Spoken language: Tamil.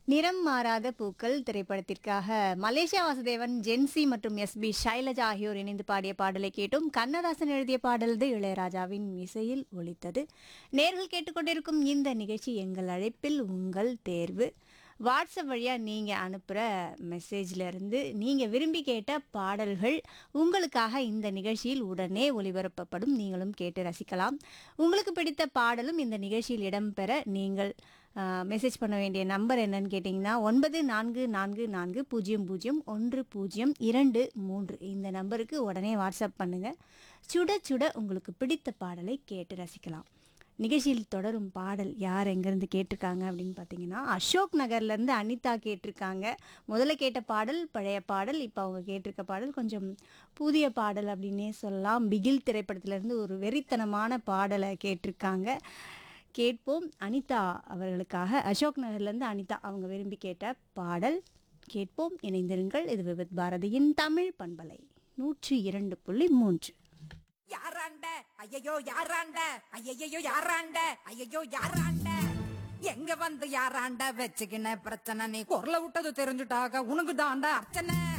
நிறம் மாறாத பூக்கள் திரைப்படத்திற்காக மலேசியா வாசுதேவன் ஜென்சி மற்றும் எஸ் பி ஷைலஜா ஆகியோர் இணைந்து பாடிய பாடலை கேட்டும் கண்ணதாசன் எழுதிய பாடல்து இளையராஜாவின் இசையில் ஒலித்தது நேர்கள் கேட்டுக்கொண்டிருக்கும் இந்த நிகழ்ச்சி எங்கள் அழைப்பில் உங்கள் தேர்வு வாட்ஸ்அப் வழியாக நீங்கள் அனுப்புகிற மெசேஜ்ல இருந்து நீங்கள் விரும்பி கேட்ட பாடல்கள் உங்களுக்காக இந்த நிகழ்ச்சியில் உடனே ஒளிபரப்பப்படும் நீங்களும் கேட்டு ரசிக்கலாம் உங்களுக்கு பிடித்த பாடலும் இந்த நிகழ்ச்சியில் இடம்பெற நீங்கள் மெசேஜ் பண்ண வேண்டிய நம்பர் என்னன்னு கேட்டிங்கன்னா ஒன்பது நான்கு நான்கு நான்கு பூஜ்ஜியம் பூஜ்ஜியம் ஒன்று பூஜ்ஜியம் இரண்டு மூன்று இந்த நம்பருக்கு உடனே வாட்ஸ்அப் பண்ணுங்கள் சுட சுட உங்களுக்கு பிடித்த பாடலை கேட்டு ரசிக்கலாம் நிகழ்ச்சியில் தொடரும் பாடல் யார் எங்கேருந்து கேட்டிருக்காங்க அப்படின்னு பார்த்தீங்கன்னா அசோக் நகர்லேருந்து அனிதா கேட்டிருக்காங்க முதல்ல கேட்ட பாடல் பழைய பாடல் இப்போ அவங்க கேட்டிருக்க பாடல் கொஞ்சம் புதிய பாடல் அப்படின்னே சொல்லலாம் பிகில் திரைப்படத்திலேருந்து ஒரு வெறித்தனமான பாடலை கேட்டிருக்காங்க கேட்போம் அனிதா அவர்களுக்காக அசோக் நகர்லேருந்து அனிதா அவங்க விரும்பி கேட்ட பாடல் கேட்போம் இணைந்திருங்கள் இது விவித் பாரதியின் தமிழ் பண்பலை நூற்றி இரண்டு புள்ளி மூன்று யாராண்ட ஐயையோ யாராண்ட ஐயையோ யாராண்ட ஐயையோ யாராண்ட எங்க வந்து யாராண்ட வச்சுக்கின பிரச்சனை நீ குரல விட்டது தெரிஞ்சுட்டாக உனக்கு தாண்டா அர்ச்சனை